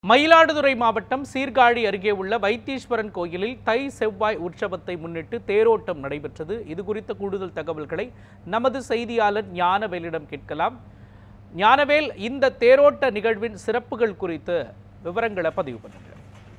மயிலாடுதுறை மாவட்டம் சீர்காழி அருகே உள்ள வைத்தீஸ்வரன் கோயிலில் தை செவ்வாய் உற்சவத்தை முன்னிட்டு தேரோட்டம் நடைபெற்றது இது குறித்த கூடுதல் தகவல்களை நமது செய்தியாளர் ஞானவேலிடம் கேட்கலாம் ஞானவேல் இந்த தேரோட்ட நிகழ்வின் சிறப்புகள் குறித்து விவரங்களை பதிவு பண்ணுங்க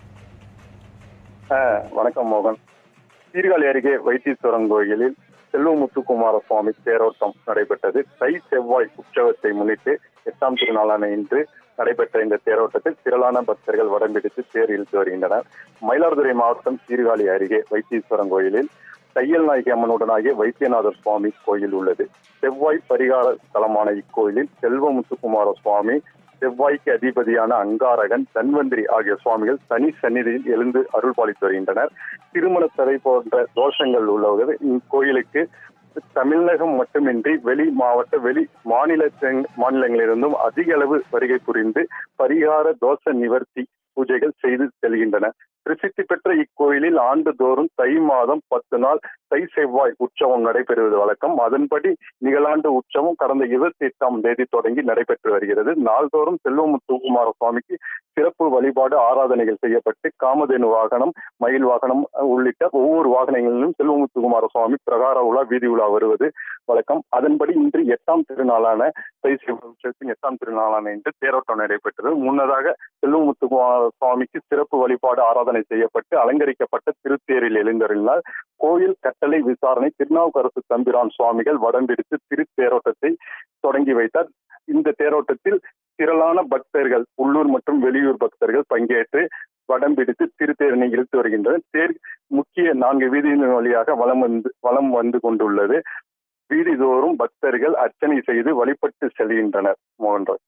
ஆ, வணக்கம் மோகன் சீர்காழி அருகே வைத்தீஸ்வரன் கோயிலில் செல்வமுத்துக்குமார சுவாமி தேரோட்டம் நடைபெற்றது தை செவ்வாய் உற்சவத்தை முன்னிட்டு எட்டாம் திருநாளான இன்று நடைபெற்ற இந்த தேரோட்டத்தில் திரளான பக்தர்கள் வடம் பிடித்து தேர் இழுத்து வருகின்றனர் மயிலாடுதுறை மாவட்டம் சீர்காழி அருகே வைத்தீஸ்வரன் கோயிலில் தையல் நாயகி அம்மனுடனாகிய வைத்தியநாதர் சுவாமி கோயில் உள்ளது செவ்வாய் பரிகார தலமான இக்கோயிலில் செல்வமுத்துக்குமார சுவாமி செவ்வாய்க்கு அதிபதியான அங்காரகன் தன்வந்திரி ஆகிய சுவாமிகள் தனி சந்நிதியில் எழுந்து அருள் பாலித்து வருகின்றனர் திருமண தடை போன்ற தோஷங்கள் உள்ளவர்கள் இக்கோயிலுக்கு தமிழகம் மட்டுமின்றி வெளி மாவட்ட வெளி மாநில மாநிலங்களிலிருந்தும் அதிக அளவு வருகை புரிந்து பரிகார தோஷ நிவர்த்தி பூஜைகள் செய்து செல்கின்றன பிரசித்தி பெற்ற இக்கோயிலில் ஆண்டுதோறும் தை மாதம் பத்து நாள் தை செவ்வாய் உற்சவம் நடைபெறுவது வழக்கம் அதன்படி நிகழாண்டு உற்சவம் கடந்த இருபத்தி எட்டாம் தேதி தொடங்கி நடைபெற்று வருகிறது நாள்தோறும் செல்வமுத்துக்குமார சுவாமிக்கு சிறப்பு வழிபாடு ஆராதனைகள் செய்யப்பட்டு காமதேனு வாகனம் மயில் வாகனம் உள்ளிட்ட ஒவ்வொரு வாகனங்களிலும் செல்வமுத்துக்குமார சுவாமி பிரகார உலா வீதி உலா வருவது வழக்கம் அதன்படி இன்று எட்டாம் திருநாளான தை செவ்வாய் உற்சவத்தின் எட்டாம் திருநாளான இன்று தேரோட்டம் நடைபெற்றது முன்னதாக செல்வமுத்துக்குமார சுவாமிக்கு சிறப்பு வழிபாடு ஆராதனை செய்யப்பட்டு அலங்கரிக்கப்பட்ட திருத்தேரில் எழுந்தருளினார் கோயில் கட்டளை விசாரணை திருநாவுக்கரசு தம்பிரான் சுவாமிகள் வடம்பிடித்து திருத்தேரோட்டத்தை தொடங்கி வைத்தார் இந்த தேரோட்டத்தில் திரளான பக்தர்கள் உள்ளூர் மற்றும் வெளியூர் பக்தர்கள் பங்கேற்று வடம் பிடித்து திருத்தேரனை இழுத்து வருகின்றனர் தேர் முக்கிய நான்கு வீதியின் வழியாக வலம் வந்து வலம் வந்து கொண்டுள்ளது வீதிதோறும் பக்தர்கள் அர்ச்சனை செய்து வழிபட்டு செல்கின்றனர் மோகன்ராஜ்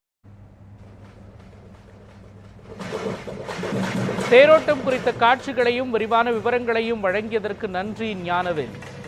தேரோட்டம் குறித்த காட்சிகளையும் விரிவான விவரங்களையும் வழங்கியதற்கு நன்றி ஞானவேல்